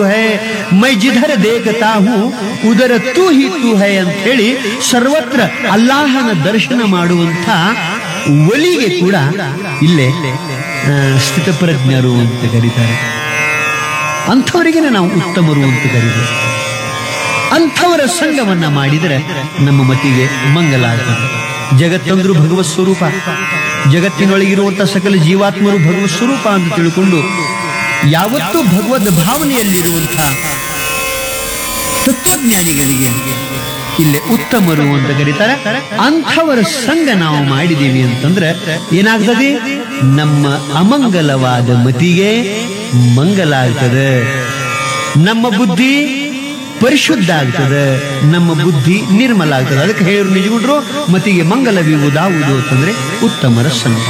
है मैं जिधर देखता हूँ ಉದರ ತೂ ಹಿ ತೂ ಹೈ ಅಂತ ಹೇಳಿ ಸರ್ವತ್ರ ಅಲ್ಲಾಹನ ದರ್ಶನ ಮಾಡುವಂಥ ಒಲಿಗೆ ಕೂಡ ಇಲ್ಲೇ ಆ, ಸ್ಥಿತಪ್ರಜ್ಞರು ಅಂತ ಕರೀತಾರೆ ಅಂಥವರಿಗೆ ನಾವು ಉತ್ತಮರು ಅಂತ ಕರೀತಾರೆ ಅಂಥವರ ಸಂಘವನ್ನ ಮಾಡಿದರೆ ನಮ್ಮ ಮತಿಗೆ ಮಂಗಲ ಆಗ್ತದೆ ಜಗತ್ತಂದ್ರು ಭಗವತ್ ಸ್ವರೂಪ ಜಗತ್ತಿನೊಳಗಿರುವಂತಹ ಸಕಲ ಜೀವಾತ್ಮರು ಭಗವತ್ ಸ್ವರೂಪ ಅಂತ ತಿಳ್ಕೊಂಡು ಯಾವತ್ತೂ ಭಗವದ್ ಭಾವನೆಯಲ್ಲಿರುವಂತಹ ತತ್ವಜ್ಞಾನಿಗಳಿಗೆ ಇಲ್ಲಿ ಉತ್ತಮರು ಅಂತ ಕರೀತಾರೆ ಅಂಥವರ ಸಂಘ ನಾವು ಮಾಡಿದೀವಿ ಅಂತಂದ್ರೆ ಏನಾಗ್ತದೆ ನಮ್ಮ ಅಮಂಗಲವಾದ ಮತಿಗೆ ಮಂಗಲ ಆಗ್ತದೆ ನಮ್ಮ ಬುದ್ಧಿ ಪರಿಶುದ್ಧ ಆಗ್ತದೆ ನಮ್ಮ ಬುದ್ಧಿ ನಿರ್ಮಲ ಆಗ್ತದೆ ಅದಕ್ಕೆ ಹೇಳಿದ್ರು ನಿಜಗುಂಡ್ರು ಮತಿಗೆ ಮಂಗಲವಿರುವುದಾವುದು ಅಂತಂದ್ರೆ ಉತ್ತಮರ ಸಂಘ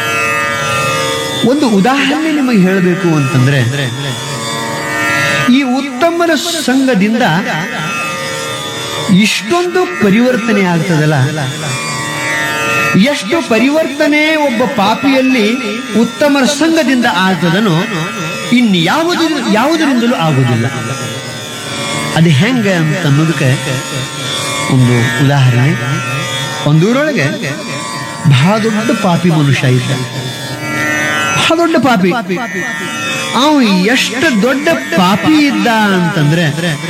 ಒಂದು ಉದಾಹರಣೆ ನಿಮಗೆ ಹೇಳಬೇಕು ಅಂತಂದ್ರೆ ಈ ಉತ್ತಮರ ಸಂಘದಿಂದ ಇಷ್ಟೊಂದು ಪರಿವರ್ತನೆ ಆಗ್ತದಲ್ಲ ಎಷ್ಟು ಪರಿವರ್ತನೆ ಒಬ್ಬ ಪಾಪಿಯಲ್ಲಿ ಉತ್ತಮರ ಸಂಘದಿಂದ ಆಗ್ತದನೋ ಇನ್ಯಾವುದು ಯಾವುದರಿಂದಲೂ ಆಗುವುದಿಲ್ಲ ಅದು ಹೆಂಗ ಅಂತ ಅನ್ನೋದಕ್ಕೆ ಒಂದು ಉದಾಹರಣೆ ಒಂದೂರೊಳಗೆ ಬಹಳ ದೊಡ್ಡ ಪಾಪಿ ಮನುಷ್ಯ ಇದ್ದ ಬಹಳ ದೊಡ್ಡ ಪಾಪಿ ಅವ ಎಷ್ಟು ದೊಡ್ಡ ಪಾಪಿ ಇದ್ದ ಅಂತಂದ್ರೆ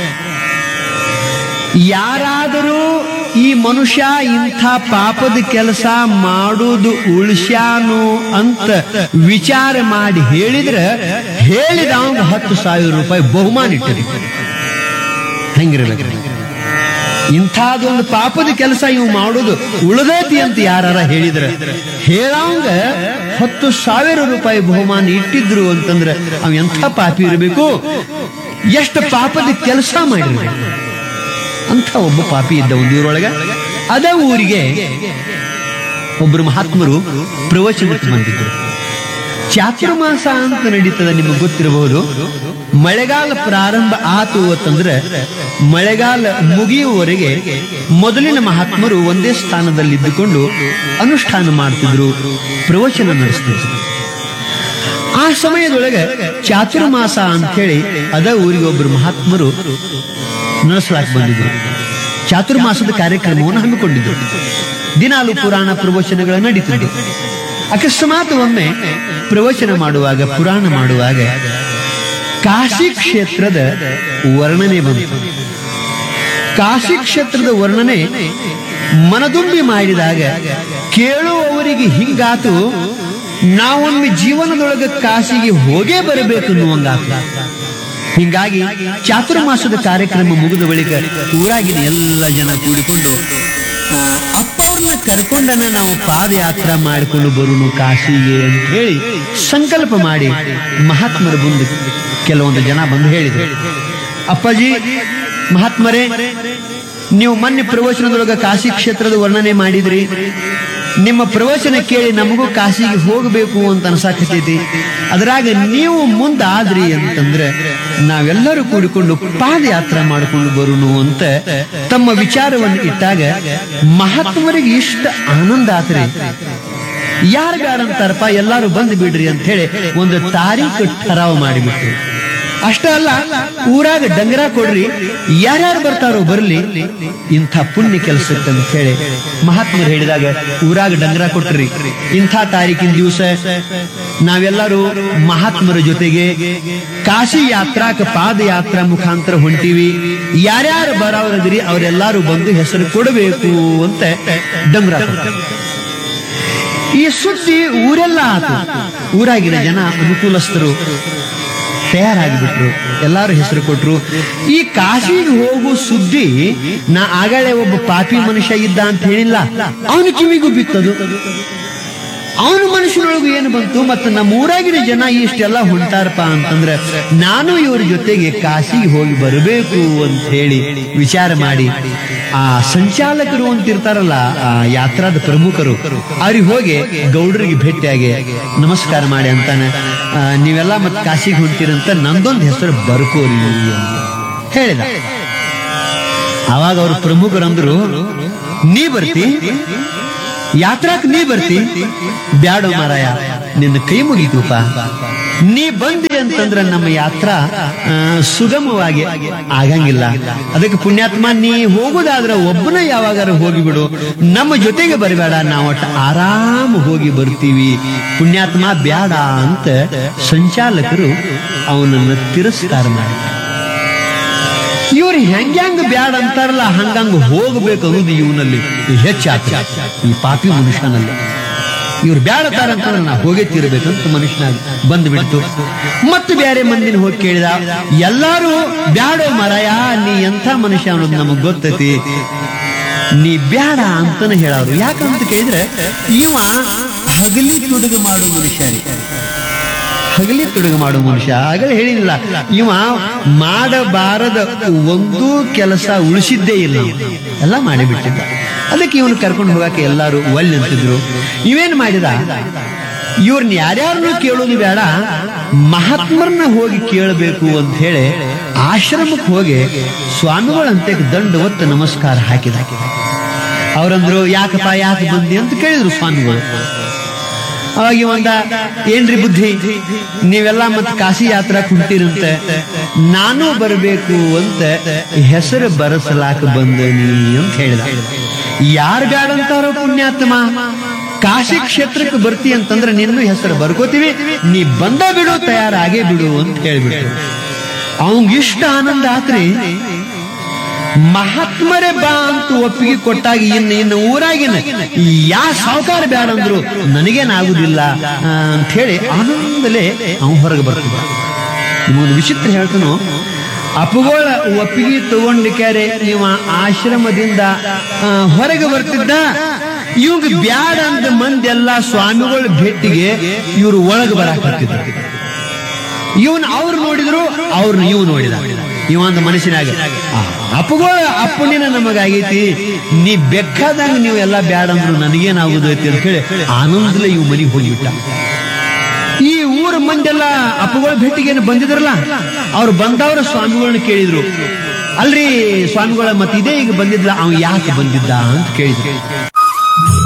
ಯಾರಾದರೂ ಈ ಮನುಷ್ಯ ಇಂಥ ಪಾಪದ ಕೆಲಸ ಮಾಡುವುದು ಉಳಿಸ್ಯಾನು ಅಂತ ವಿಚಾರ ಮಾಡಿ ಹೇಳಿದ್ರೆ ಹೇಳಿದ ಅವನಿಗೆ ಹತ್ತು ಸಾವಿರ ರೂಪಾಯಿ ಬಹುಮಾನ ಇಟ್ಟಿರ್ತಾರೆ ಹೆಂಗಿರ್ಬೇಕು ಇಂಥದೊಂದು ಪಾಪದ ಕೆಲಸ ಇವು ಮಾಡುದು ಉಳಿದೈತಿ ಅಂತ ಯಾರ ಹೇಳಿದ್ರೆ ಹೇಳಂಗ ಹತ್ತು ಸಾವಿರ ರೂಪಾಯಿ ಬಹುಮಾನ ಇಟ್ಟಿದ್ರು ಅಂತಂದ್ರೆ ಅವ್ ಎಂಥ ಪಾಪಿ ಇರಬೇಕು ಎಷ್ಟು ಪಾಪದ ಕೆಲಸ ಮಾಡಿರ್ಬೇಕು ಅಂತ ಒಬ್ಬ ಪಾಪಿ ಇದ್ದ ಒಂದು ಊರೊಳಗೆ ಅದ ಊರಿಗೆ ಒಬ್ಬರು ಮಹಾತ್ಮರು ಪ್ರವಚನಕ್ಕೆ ಬಂದಿದ್ರು ಚಾತುರ್ಮಾಸ ಅಂತ ನಡೀತದ ನಿಮಗೆ ಗೊತ್ತಿರಬಹುದು ಮಳೆಗಾಲ ಪ್ರಾರಂಭ ಆತು ಅಂತಂದ್ರೆ ಮಳೆಗಾಲ ಮುಗಿಯುವವರೆಗೆ ಮೊದಲಿನ ಮಹಾತ್ಮರು ಒಂದೇ ಸ್ಥಾನದಲ್ಲಿ ಇದ್ದುಕೊಂಡು ಅನುಷ್ಠಾನ ಮಾಡ್ತಿದ್ರು ಪ್ರವಚನ ನಡೆಸ್ತಿದ್ರು ಆ ಸಮಯದೊಳಗೆ ಚಾತುರ್ಮಾಸ ಅಂತ ಹೇಳಿ ಅದ ಊರಿಗೆ ಒಬ್ಬರು ಮಹಾತ್ಮರು ನಡೆಸಲಾಕ್ ಬಂದಿದ್ರು ಚಾತುರ್ಮಾಸದ ಕಾರ್ಯಕ್ರಮವನ್ನು ಹಮ್ಮಿಕೊಂಡಿದ್ರು ದಿನಾಲು ಪುರಾಣ ಪ್ರವಚನಗಳ ನಡೀತಿದ್ರು ಅಕಸ್ಮಾತ್ ಒಮ್ಮೆ ಪ್ರವಚನ ಮಾಡುವಾಗ ಪುರಾಣ ಮಾಡುವಾಗ ಕಾಶಿ ಕ್ಷೇತ್ರದ ವರ್ಣನೆ ಬಂತು ಕಾಶಿ ಕ್ಷೇತ್ರದ ವರ್ಣನೆ ಮನದುಂಬಿ ಮಾಡಿದಾಗ ಕೇಳುವವರಿಗೆ ಹಿಂಗಾತು ನಾವೊಮ್ಮೆ ಜೀವನದೊಳಗೆ ಕಾಶಿಗೆ ಹೋಗೇ ಬರಬೇಕು ಅನ್ನುವಂಗಾತು ಹಿಂಗಾಗಿ ಚಾತುರ್ಮಾಸದ ಕಾರ್ಯಕ್ರಮ ಮುಗಿದ ಬಳಿಕ ಊರಾಗಿನ ಎಲ್ಲ ಜನ ಕೂಡಿಕೊಂಡು ಆ, ಅಪ್ಪವ್ರನ್ನ ಕರ್ಕೊಂಡನ ನಾವು ಪಾದಯಾತ್ರೆ ಮಾಡಿಕೊಂಡು ಬರುನು ಕಾಶಿಗೆ ಅಂತ ಹೇಳಿ ಸಂಕಲ್ಪ ಮಾಡಿ ಮಹಾತ್ಮರ ಮುಂದೆ ಕೆಲವೊಂದು ಜನ ಬಂದು ಹೇಳಿದ್ರು ಅಪ್ಪಾಜಿ ಮಹಾತ್ಮರೇ ನೀವು ಮೊನ್ನೆ ಪ್ರವಚನದೊಳಗ ಕಾಶಿ ಕ್ಷೇತ್ರದ ವರ್ಣನೆ ಮಾಡಿದ್ರಿ ನಿಮ್ಮ ಪ್ರವಚನ ಕೇಳಿ ನಮಗೂ ಕಾಶಿಗೆ ಹೋಗಬೇಕು ಅಂತ ಅನ್ಸಾಕತೈತಿ ಅದ್ರಾಗ ನೀವು ಮುಂದಾದ್ರಿ ಅಂತಂದ್ರೆ ನಾವೆಲ್ಲರೂ ಕೂಡಿಕೊಂಡು ಪಾದಯಾತ್ರೆ ಮಾಡಿಕೊಂಡು ಬರುನು ಅಂತ ತಮ್ಮ ವಿಚಾರವನ್ನು ಇಟ್ಟಾಗ ಮಹಾತ್ಮರಿಗೆ ಇಷ್ಟ ಆನಂದ ಆತ್ರಿ ಯಾರಿಗಾರಂತಾರಪ್ಪ ಎಲ್ಲಾರು ಬಂದು ಬಿಡ್ರಿ ಅಂತ ಹೇಳಿ ಒಂದು ತಾರೀಖು ಠರಾವ್ ಮಾಡಿಬಿಟ್ರು ಅಷ್ಟೇ ಅಲ್ಲ ಊರಾಗ ಡಂಗರ ಕೊಡ್ರಿ ಯಾರ್ಯಾರು ಬರ್ತಾರೋ ಬರ್ಲಿ ಇಂಥ ಪುಣ್ಯ ಕೆಲಸಕ್ಕೆ ಅಂತ ಹೇಳಿ ಮಹಾತ್ಮರು ಹೇಳಿದಾಗ ಊರಾಗ ಡಂಗರ ಕೊಟ್ರಿ ಇಂಥ ತಾರೀಕಿನ ದಿವಸ ನಾವೆಲ್ಲರೂ ಮಹಾತ್ಮರ ಜೊತೆಗೆ ಕಾಶಿ ಯಾತ್ರಾಕ ಪಾದಯಾತ್ರಾ ಮುಖಾಂತರ ಹೊಂಟಿವಿ ಯಾರ್ಯಾರು ಬರೋರದ್ರಿ ಅವರೆಲ್ಲರೂ ಬಂದು ಹೆಸರು ಕೊಡಬೇಕು ಅಂತ ಡಂಗರ ಕೊಟ್ರು ಈ ಸುದ್ದಿ ಊರೆಲ್ಲ ಆತು ಊರಾಗಿನ ಜನ ಅನುಕೂಲಸ್ಥರು ತಯಾರಾಗಿಬಿಟ್ರು ಎಲ್ಲಾರು ಹೆಸರು ಕೊಟ್ರು ಈ ಕಾಶಿಗೆ ಹೋಗು ಸುದ್ದಿ ನಾ ಆಗಳೇ ಒಬ್ಬ ಪಾಪಿ ಮನುಷ್ಯ ಇದ್ದ ಅಂತ ಹೇಳಿಲ್ಲ ಅವನ ಕಿವಿಗೂ ಬಿತ್ತದು ಅವನ ಮನುಷ್ಯನೊಳಗೂ ಏನು ಬಂತು ಮತ್ತು ನಮ್ಮ ಊರಾಗಿನ ಜನ ಇಷ್ಟೆಲ್ಲ ಹೊಂಟಾರಪ್ಪ ಅಂತಂದ್ರೆ ನಾನು ಇವ್ರ ಜೊತೆಗೆ ಕಾಶಿಗೆ ಹೋಗಿ ಬರಬೇಕು ಅಂತ ಹೇಳಿ ವಿಚಾರ ಮಾಡಿ ಆ ಸಂಚಾಲಕರು ಅಂತಿರ್ತಾರಲ್ಲ ಆ ಯಾತ್ರಾದ ಪ್ರಮುಖರು ಅವ್ರಿಗೆ ಹೋಗಿ ಗೌಡರಿಗೆ ಭೇಟಿಯಾಗಿ ನಮಸ್ಕಾರ ಮಾಡಿ ಅಂತಾನೆ ಆ, ನೀವೆಲ್ಲ ಮತ್ತೆ ಕಾಶಿಗೆ ಹೊಂಟಿರಂತ ನಂದೊಂದು ಹೆಸರು ಬರ್ಕೋರಿ ಅಂತ ಹೇಳಿದ ಅವಾಗ ಅವ್ರ ಪ್ರಮುಖರಂದ್ರು ನೀ ಬರ್ತಿ ಯಾತ್ರಾಕ್ ನೀ ಬರ್ತಿ ಬ್ಯಾಡೋ ಮಾರಾಯ ನಿನ್ನ ಕೈ ಮುಗಿತುಪ ನೀ ಬಂದಿ ಅಂತಂದ್ರೆ ನಮ್ಮ ಯಾತ್ರಾ ಆ, ಸುಗಮವಾಗಿ ಆಗಂಗಿಲ್ಲ ಅದಕ್ಕೆ ಪುಣ್ಯಾತ್ಮ ನೀ ಹೋಗುದಾದ್ರೆ ಒಬ್ಬನ ಯಾವಾಗಾರ ಹೋಗಿಬಿಡು ನಮ್ಮ ಜೊತೆಗೆ ಬರಬೇಡ ನಾವು ಒಟ್ಟು ಆರಾಮ ಹೋಗಿ ಬರ್ತೀವಿ ಪುಣ್ಯಾತ್ಮ ಬ್ಯಾಡ ಅಂತ ಸಂಚಾಲಕರು ಅವನನ್ನು ತಿರಸ್ಕಾರ ಮಾಡಿದ್ದಾರೆ ಇವ್ರು ಹೆಂಗ್ಯಾಂಗ ಬ್ಯಾಡ ಅಂತಾರಲ್ಲ ಹಂಗಂಗ ಹೋಗ್ಬೇಕು ಅನ್ನೋದು ಇವನಲ್ಲಿ ಹೆಚ್ಚಾತ ಈ ಪಾಪಿ ಮನುಷ್ಯನಲ್ಲಿ ಇವ್ರು ಬ್ಯಾಡತಾರ ಅಂತಂದ್ರೆ ನಾ ಹೋಗೇ ತೀರ್ಬೇಕಂತ ಮನುಷ್ಯನಾಗ ಬಂದ್ಬಿಡ್ತು ಮತ್ತೆ ಬೇರೆ ಮಂದಿನ ಹೋಗಿ ಕೇಳಿದ ಎಲ್ಲಾರು ಬ್ಯಾಡೋ ಮರಯ ನೀ ಎಂಥ ಮನುಷ್ಯ ಅನ್ನೋದು ನಮಗ್ ಗೊತ್ತೈತಿ ನೀ ಬ್ಯಾಡ ಅಂತಾನೆ ಹೇಳೋರು ಯಾಕಂತ ಕೇಳಿದ್ರೆ ಇವ ಹಗಲಿ ತುಡುಗು ಮಾಡೋ ಮನುಷ್ಯ ರೀ ಹಗಲಿ ತುಡುಗು ಮಾಡೋ ಮನುಷ್ಯ ಆಗಲೇ ಹೇಳಿಲ್ಲ ಇವ ಮಾಡಬಾರದ ಒಂದು ಕೆಲಸ ಉಳಿಸಿದ್ದೇ ಇಲ್ಲ ಎಲ್ಲ ಮಾಡಿಬಿಟ್ಟಿದ್ದ ಅದಕ್ಕೆ ಇವನು ಕರ್ಕೊಂಡು ಹೋಗಕ್ಕೆ ಎಲ್ಲಾರು ಒಲ್ಲೆ ಅಂತಿದ್ರು ಇವೇನ್ ಮಾಡಿದ ಇವ್ರನ್ನ ಯಾರ್ಯಾರನ್ನು ಕೇಳೋದು ಬೇಡ ಮಹಾತ್ಮರನ್ನ ಹೋಗಿ ಕೇಳಬೇಕು ಅಂತ ಹೇಳಿ ಆಶ್ರಮಕ್ಕೆ ಹೋಗಿ ಸ್ವಾಮಿಗಳಂತೆ ದಂಡ ಒತ್ತು ನಮಸ್ಕಾರ ಹಾಕಿದ ಅವರಂದ್ರು ಯಾಕಪ್ಪ ಯಾಕೆ ಬಂದಿ ಅಂತ ಕೇಳಿದ್ರು ಸ್ವಾಮಿಗಳು ಅವಾಗ ಒಂದ ಏನ್ರಿ ಬುದ್ಧಿ ನೀವೆಲ್ಲ ಮತ್ತೆ ಕಾಶಿ ಯಾತ್ರಾ ಕುಂತೀರಂತೆ ನಾನು ಬರಬೇಕು ಅಂತ ಹೆಸರು ಬರಸಲಾಕ ಬಂದನಿ ಅಂತ ಹೇಳಿದ ಯಾರು ಬ್ಯಾಡಂತಾರೋ ಪುಣ್ಯಾತ್ಮ ಕಾಶಿ ಕ್ಷೇತ್ರಕ್ಕೆ ಬರ್ತಿ ಅಂತಂದ್ರೆ ನಿನ್ನೂ ಹೆಸರು ಬರ್ಕೋತೀವಿ ನೀ ಬಂದ ಬಿಡು ತಯಾರಾಗೇ ಬಿಡು ಅಂತ ಹೇಳ್ಬಿಟ್ರು ಅವಂಗ ಇಷ್ಟ ಆನಂದ ಆತ್ರಿ ಮಹಾತ್ಮರೇ ಬಾ ಅಂತ ಒಪ್ಪಿಗೆ ಕೊಟ್ಟಾಗ ಇನ್ನು ಇನ್ನು ಊರಾಗಿನ ಯಾ ಸಾವುಕಾರ ಬ್ಯಾಡ ಅಂದ್ರು ನನಗೇನಾಗುದಿಲ್ಲ ಆ, ಅಂತ ಹೇಳಿ ಆನಂದಲೇ ಅವನು ಹೊರಗೆ ಬರ್ತಿದ್ದ ನಿಮಗೊಂದು ವಿಚಿತ್ರ ಹೇಳ್ತಾನು ಅಪ್ಪುಗಳ ಒಪ್ಪಿಗೆ ತಗೊಂಡಿಕ್ಯಾರೆ ಇವ ಆಶ್ರಮದಿಂದ ಆ, ಹೊರಗೆ ಬರ್ತಿದ್ದ ಇವಾಗ ಬ್ಯಾಡ ಅಂತ ಮಂದಿ ಎಲ್ಲ ಸ್ವಾಮಿಗಳ ಭೇಟಿಗೆ ಇವರು ಒಳಗೆ ಬರಾಕತ್ತಿದ್ರು ಇವನ್ ಅವ್ರು ನೋಡಿದ್ರು ಅವ್ರನ್ನ ಇವ್ ನೋಡಿದ ಇವ ಒಂದು ಮನುಷ್ಯನಾಗ ಆ, ಅಪ್ಪಗಳ ಅಪ್ಪನಿನ ನಮಗಾಗೈತಿ ನೀ ಬೇಕಾದಂಗ ನೀವು ಎಲ್ಲ ಬ್ಯಾಡ ಅಂದ್ರು ನನಗೇನಾಗುದೈತಿ ಅಂತ ಹೇಳಿ ಆನಂದಲೇ ಇವ್ ಮನೆಗೆ ಹೋಗಿಬಿಟ್ಟ ಈ ಊರ ಮಂದೆಲ್ಲ ಅಪ್ಪಗಳ ಭೇಟಿಗೇನು ಬಂದಿದ್ರಲ್ಲ ಅವ್ರು ಬಂದವ್ರ ಸ್ವಾಮಿಗಳನ್ನ ಕೇಳಿದ್ರು ಅಲ್ರಿ ಸ್ವಾಮಿಗಳ ಮತ್ತೆ ಇದೇ ಈಗ ಬಂದಿದ್ಲ ಅವ ಯಾಕೆ ಬಂದಿದ್ದ ಅಂತ ಕೇಳಿದ್ರು